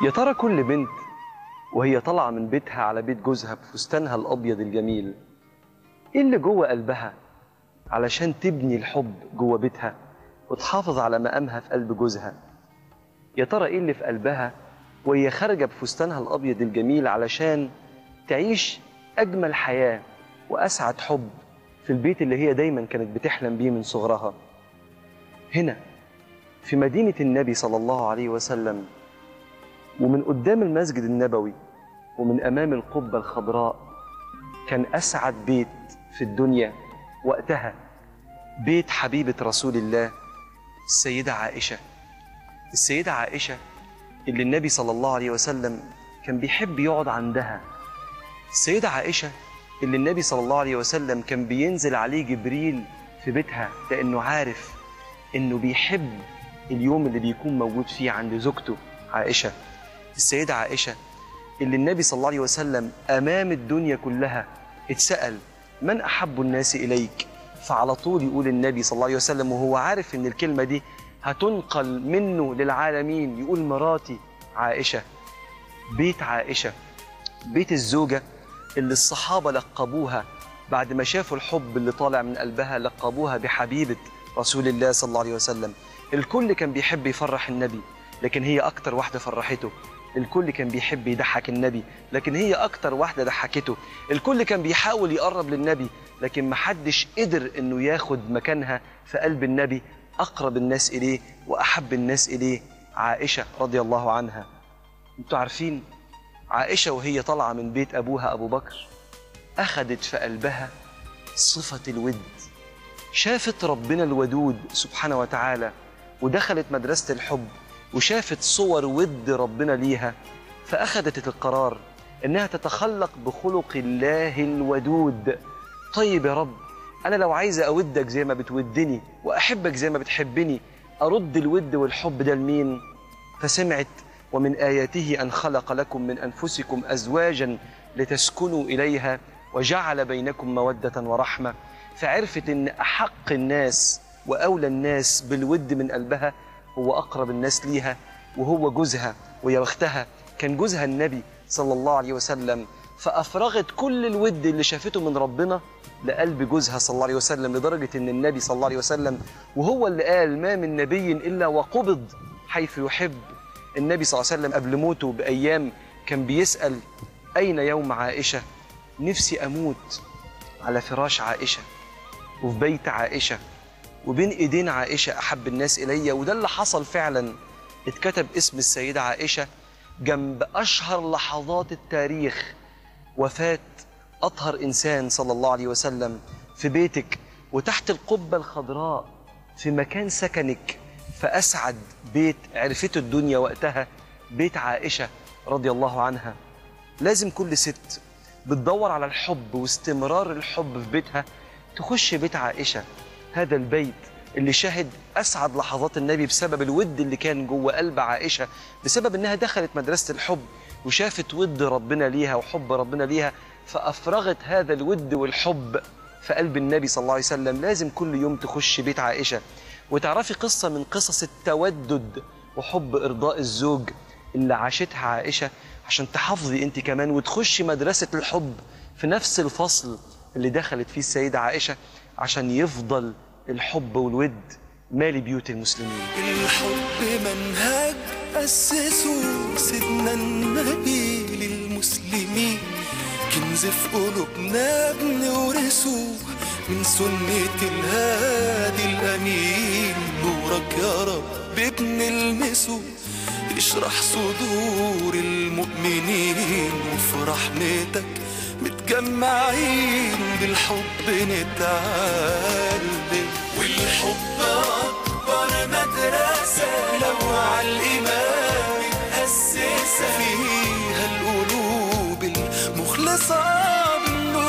يا ترى كل بنت وهي طالعة من بيتها على بيت جوزها بفستانها الأبيض الجميل إيه اللي جوه قلبها علشان تبني الحب جوه بيتها وتحافظ على مقامها في قلب جوزها يا ترى إيه اللي في قلبها وهي خارجة بفستانها الأبيض الجميل علشان تعيش أجمل حياة وأسعد حب في البيت اللي هي دايما كانت بتحلم بيه من صغرها هنا في مدينة النبي صلى الله عليه وسلم ومن قدام المسجد النبوي ومن أمام القبة الخضراء كان أسعد بيت في الدنيا وقتها بيت حبيبة رسول الله السيدة عائشة السيدة عائشة اللي النبي صلى الله عليه وسلم كان بيحب يقعد عندها السيدة عائشة اللي النبي صلى الله عليه وسلم كان بينزل عليه جبريل في بيتها لأنه عارف إنه بيحب اليوم اللي بيكون موجود فيه عند زوجته عائشة السيدة عائشة اللي النبي صلى الله عليه وسلم أمام الدنيا كلها اتسأل من أحب الناس إليك فعلى طول يقول النبي صلى الله عليه وسلم وهو عارف إن الكلمة دي هتنقل منه للعالمين يقول مراتي عائشة بيت عائشة بيت الزوجة اللي الصحابة لقبوها بعد ما شافوا الحب اللي طالع من قلبها لقبوها بحبيبة رسول الله صلى الله عليه وسلم الكل كان بيحب يفرح النبي لكن هي أكتر واحدة فرحته الكل كان بيحب يضحك النبي لكن هي أكتر واحدة ضحكته الكل كان بيحاول يقرب للنبي لكن محدش قدر إنه ياخد مكانها في قلب النبي أقرب الناس إليه وأحب الناس إليه عائشة رضي الله عنها انتوا عارفين عائشة وهي طالعة من بيت أبوها أبو بكر أخدت في قلبها صفة الود شافت ربنا الودود سبحانه وتعالى ودخلت مدرسة الحب وشافت صور ود ربنا ليها فأخذت القرار إنها تتخلق بخلق الله الودود طيب يا رب أنا لو عايزة أودك زي ما بتودني وأحبك زي ما بتحبني أرد الود والحب ده لمين فسمعت ومن آياته أن خلق لكم من أنفسكم أزواجا لتسكنوا إليها وجعل بينكم مودة ورحمة فعرفت إن أحق الناس وأولى الناس بالود من قلبها هو أقرب الناس ليها وهو جوزها ويا بختها كان جوزها النبي صلى الله عليه وسلم فأفرغت كل الود اللي شافته من ربنا لقلب جوزها صلى الله عليه وسلم لدرجة إن النبي صلى الله عليه وسلم وهو اللي قال ما من نبي إلا وقبض حيث يحب النبي صلى الله عليه وسلم قبل موته بأيام كان بيسأل أين يوم عائشة نفسي أموت على فراش عائشة وفي بيت عائشة وبين ايدين عائشه احب الناس الي وده اللي حصل فعلا اتكتب اسم السيده عائشه جنب اشهر لحظات التاريخ وفاه اطهر انسان صلى الله عليه وسلم في بيتك وتحت القبه الخضراء في مكان سكنك فاسعد بيت عرفته الدنيا وقتها بيت عائشه رضي الله عنها لازم كل ست بتدور على الحب واستمرار الحب في بيتها تخش بيت عائشه هذا البيت اللي شهد اسعد لحظات النبي بسبب الود اللي كان جوه قلب عائشه بسبب انها دخلت مدرسه الحب وشافت ود ربنا ليها وحب ربنا ليها فافرغت هذا الود والحب في قلب النبي صلى الله عليه وسلم لازم كل يوم تخش بيت عائشه وتعرفي قصه من قصص التودد وحب ارضاء الزوج اللي عاشتها عائشه عشان تحافظي انت كمان وتخشي مدرسه الحب في نفس الفصل اللي دخلت فيه السيده عائشه عشان يفضل الحب والود مالي بيوت المسلمين الحب منهج أسسه سيدنا النبي للمسلمين كنز في قلوبنا بنورثه من سنة الهادي الأمين نورك يا رب بنلمسه اشرح صدور المؤمنين وفي رحمتك متجمعين بالحب نتعلم والحب أكبر مدرسة لو على الإيمان متأسسة فيها القلوب المخلصة بالنور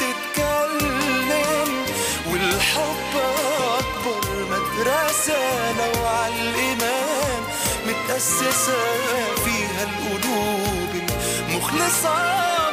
بتتكلم والحب أكبر مدرسة لو على الإيمان متأسسة فيها القلوب المخلصة